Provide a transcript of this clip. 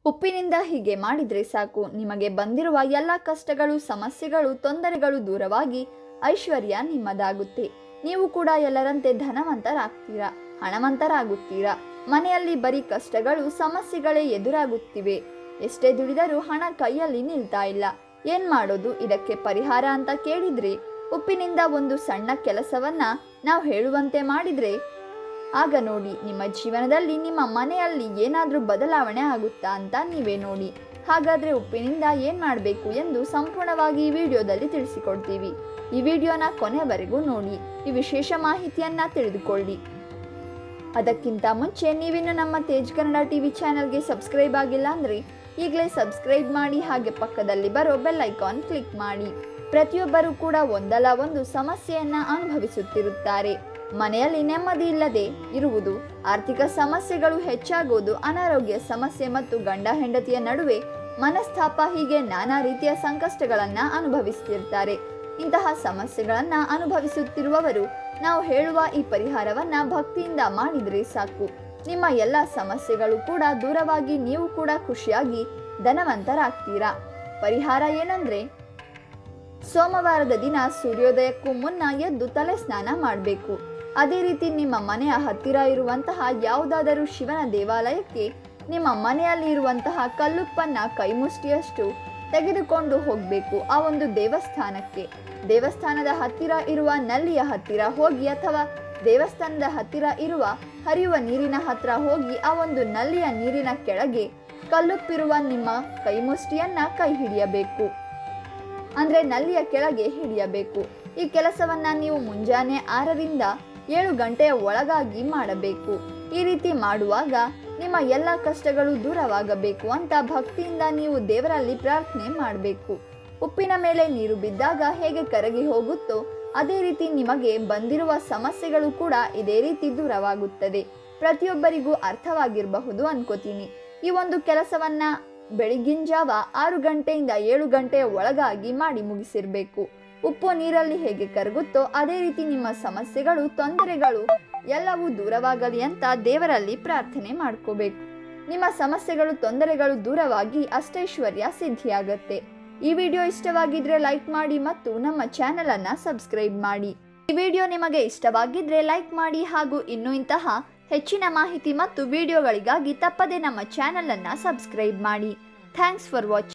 ಉಪ್ಪಿನಿಂದ ಹೀಗೆ ಮಾಡಿದ್ರೆ ಸಾಕು ನಿಮಗೆ ಬಂದಿರುವ ಎಲ್ಲ ಕಷ್ಟಗಳು ಸಮಸ್ಯೆಗಳು ತೊಂದರೆಗಳು ದೂರವಾಗಿ ಐಶ್ವರ್ಯ ನಿಮ್ಮದಾಗುತ್ತೆ ನೀವು ಕೂಡ ಎಲ್ಲರಂತೆ ಧನವಂತರಾಗ್ತೀರಾ ಹಣವಂತರಾಗುತ್ತೀರಾ ಮನೆಯಲ್ಲಿ ಬರೀ ಕಷ್ಟಗಳು ಸಮಸ್ಯೆಗಳೇ ಎದುರಾಗುತ್ತಿವೆ ಎಷ್ಟೇ ದುಡಿದರೂ ಹಣ ಕೈಯಲ್ಲಿ ನಿಲ್ತಾ ಇಲ್ಲ ಏನ್ ಮಾಡೋದು ಇದಕ್ಕೆ ಪರಿಹಾರ ಅಂತ ಕೇಳಿದ್ರೆ ಉಪ್ಪಿನಿಂದ ಒಂದು ಸಣ್ಣ ಕೆಲಸವನ್ನ ನಾವು ಹೇಳುವಂತೆ ಮಾಡಿದ್ರೆ ಆಗ ನೋಡಿ ನಿಮ್ಮ ಜೀವನದಲ್ಲಿ ನಿಮ್ಮ ಮನೆಯಲ್ಲಿ ಏನಾದರೂ ಬದಲಾವಣೆ ಆಗುತ್ತಾ ಅಂತ ನೀವೇ ನೋಡಿ ಹಾಗಾದ್ರೆ ಉಪ್ಪಿನಿಂದ ಏನ್ ಮಾಡಬೇಕು ಎಂದು ಸಂಪೂರ್ಣವಾಗಿ ಈ ವಿಡಿಯೋದಲ್ಲಿ ತಿಳಿಸಿಕೊಡ್ತೀವಿ ಈ ವಿಡಿಯೋನ ಕೊನೆವರೆಗೂ ನೋಡಿ ಈ ವಿಶೇಷ ಮಾಹಿತಿಯನ್ನ ತಿಳಿದುಕೊಳ್ಳಿ ಅದಕ್ಕಿಂತ ಮುಂಚೆ ನೀವಿನ್ನು ನಮ್ಮ ತೇಜ್ ಕನ್ನಡ ಟಿವಿ ಚಾನೆಲ್ಗೆ ಸಬ್ಸ್ಕ್ರೈಬ್ ಆಗಿಲ್ಲ ಅಂದ್ರೆ ಈಗಲೇ ಸಬ್ಸ್ಕ್ರೈಬ್ ಮಾಡಿ ಹಾಗೆ ಪಕ್ಕದಲ್ಲಿ ಬರೋ ಬೆಲ್ ಐಕಾನ್ ಕ್ಲಿಕ್ ಮಾಡಿ ಪ್ರತಿಯೊಬ್ಬರೂ ಕೂಡ ಒಂದಲ್ಲ ಒಂದು ಸಮಸ್ಯೆಯನ್ನ ಅನುಭವಿಸುತ್ತಿರುತ್ತಾರೆ ಮನೆಯಲ್ಲಿ ನೆಮ್ಮದಿ ಇಲ್ಲದೆ ಇರುವುದು ಆರ್ಥಿಕ ಸಮಸ್ಯೆಗಳು ಹೆಚ್ಚಾಗುವುದು ಅನಾರೋಗ್ಯ ಸಮಸ್ಯೆ ಮತ್ತು ಗಂಡ ಹೆಂಡತಿಯ ನಡುವೆ ಮನಸ್ತಾಪ ಹೀಗೆ ನಾನಾ ರೀತಿಯ ಸಂಕಷ್ಟಗಳನ್ನ ಅನುಭವಿಸುತ್ತಿರ್ತಾರೆ ಇಂತಹ ಸಮಸ್ಯೆಗಳನ್ನ ಅನುಭವಿಸುತ್ತಿರುವವರು ನಾವು ಹೇಳುವ ಈ ಪರಿಹಾರವನ್ನ ಭಕ್ತಿಯಿಂದ ಮಾಡಿದ್ರೆ ಸಾಕು ನಿಮ್ಮ ಎಲ್ಲ ಸಮಸ್ಯೆಗಳು ಕೂಡ ದೂರವಾಗಿ ನೀವು ಕೂಡ ಖುಷಿಯಾಗಿ ಧನವಂತರಾಗ್ತೀರಾ ಪರಿಹಾರ ಏನಂದ್ರೆ ಸೋಮವಾರದ ದಿನ ಸೂರ್ಯೋದಯಕ್ಕೂ ಮುನ್ನ ಎದ್ದು ತಲೆ ಸ್ನಾನ ಮಾಡಬೇಕು ಅದೇ ರೀತಿ ನಿಮ್ಮ ಮನೆಯ ಹತ್ತಿರ ಇರುವಂತಹ ಯಾವುದಾದರೂ ಶಿವನ ದೇವಾಲಯಕ್ಕೆ ನಿಮ್ಮ ಮನೆಯಲ್ಲಿ ಇರುವಂತಹ ಕಲ್ಲುಪ್ಪನ್ನ ಕೈಮುಷ್ಟಿಯಷ್ಟು ತೆಗೆದುಕೊಂಡು ಹೋಗಬೇಕು ಆ ಒಂದು ದೇವಸ್ಥಾನಕ್ಕೆ ದೇವಸ್ಥಾನದ ಹತ್ತಿರ ಇರುವ ನಲ್ಲಿಯ ಹತ್ತಿರ ಹೋಗಿ ಅಥವಾ ದೇವಸ್ಥಾನದ ಹತ್ತಿರ ಇರುವ ಹರಿಯುವ ನೀರಿನ ಹತ್ರ ಹೋಗಿ ಆ ಒಂದು ನಲ್ಲಿಯ ನೀರಿನ ಕೆಳಗೆ ಕಲ್ಲುಪ್ಪಿರುವ ನಿಮ್ಮ ಕೈಮುಷ್ಟಿಯನ್ನ ಕೈ ಹಿಡಿಯಬೇಕು ಅಂದ್ರೆ ನಲ್ಲಿಯ ಕೆಳಗೆ ಹಿಡಿಯಬೇಕು ಈ ಕೆಲಸವನ್ನ ನೀವು ಮುಂಜಾನೆ ಆರರಿಂದ ಏಳು ಗಂಟೆಯ ಒಳಗಾಗಿ ಮಾಡಬೇಕು ಈ ರೀತಿ ಮಾಡುವಾಗ ನಿಮ್ಮ ಎಲ್ಲ ಕಷ್ಟಗಳು ದೂರವಾಗಬೇಕು ಅಂತ ಭಕ್ತಿಯಿಂದ ನೀವು ದೇವರಲ್ಲಿ ಪ್ರಾರ್ಥನೆ ಮಾಡಬೇಕು ಉಪ್ಪಿನ ಮೇಲೆ ನೀರು ಬಿದ್ದಾಗ ಹೇಗೆ ಕರಗಿ ಹೋಗುತ್ತೋ ಅದೇ ರೀತಿ ನಿಮಗೆ ಬಂದಿರುವ ಸಮಸ್ಯೆಗಳು ಕೂಡ ಇದೇ ರೀತಿ ದೂರವಾಗುತ್ತದೆ ಪ್ರತಿಯೊಬ್ಬರಿಗೂ ಅರ್ಥವಾಗಿರಬಹುದು ಅನ್ಕೋತೀನಿ ಈ ಒಂದು ಕೆಲಸವನ್ನ ಬೆಳಗಿನ ಜಾವ ಆರು ಗಂಟೆಯಿಂದ ಏಳು ಗಂಟೆಯ ಒಳಗಾಗಿ ಮಾಡಿ ಮುಗಿಸಿರ್ಬೇಕು ಉಪ್ಪು ನೀರಲ್ಲಿ ಹೇಗೆ ಕರಗುತ್ತೋ ಅದೇ ರೀತಿ ನಿಮ್ಮ ಸಮಸ್ಯೆಗಳು ತೊಂದರೆಗಳು ಎಲ್ಲವೂ ದೂರವಾಗಲಿ ಅಂತ ದೇವರಲ್ಲಿ ಪ್ರಾರ್ಥನೆ ಮಾಡ್ಕೋಬೇಕು ನಿಮ್ಮ ಸಮಸ್ಯೆಗಳು ತೊಂದರೆಗಳು ದೂರವಾಗಿ ಅಷ್ಟೈಶ್ವರ್ಯ ಸಿದ್ಧಿಯಾಗತ್ತೆ ಈ ವಿಡಿಯೋ ಇಷ್ಟವಾಗಿದ್ರೆ ಲೈಕ್ ಮಾಡಿ ಮತ್ತು ನಮ್ಮ ಚಾನೆಲ್ ಅನ್ನ ಸಬ್ಸ್ಕ್ರೈಬ್ ಮಾಡಿ ಈ ವಿಡಿಯೋ ನಿಮಗೆ ಇಷ್ಟವಾಗಿದ್ರೆ ಲೈಕ್ ಮಾಡಿ ಹಾಗೂ ಇನ್ನೂ ಇಂತಹ ಹೆಚ್ಚಿನ ಮಾಹಿತಿ ಮತ್ತು ವಿಡಿಯೋಗಳಿಗಾಗಿ ತಪ್ಪದೆ ನಮ್ಮ ಚಾನೆಲ್ ಅನ್ನ ಸಬ್ಸ್ಕ್ರೈಬ್ ಮಾಡಿ ಥ್ಯಾಂಕ್ಸ್ ಫಾರ್ ವಾಚಿಂಗ್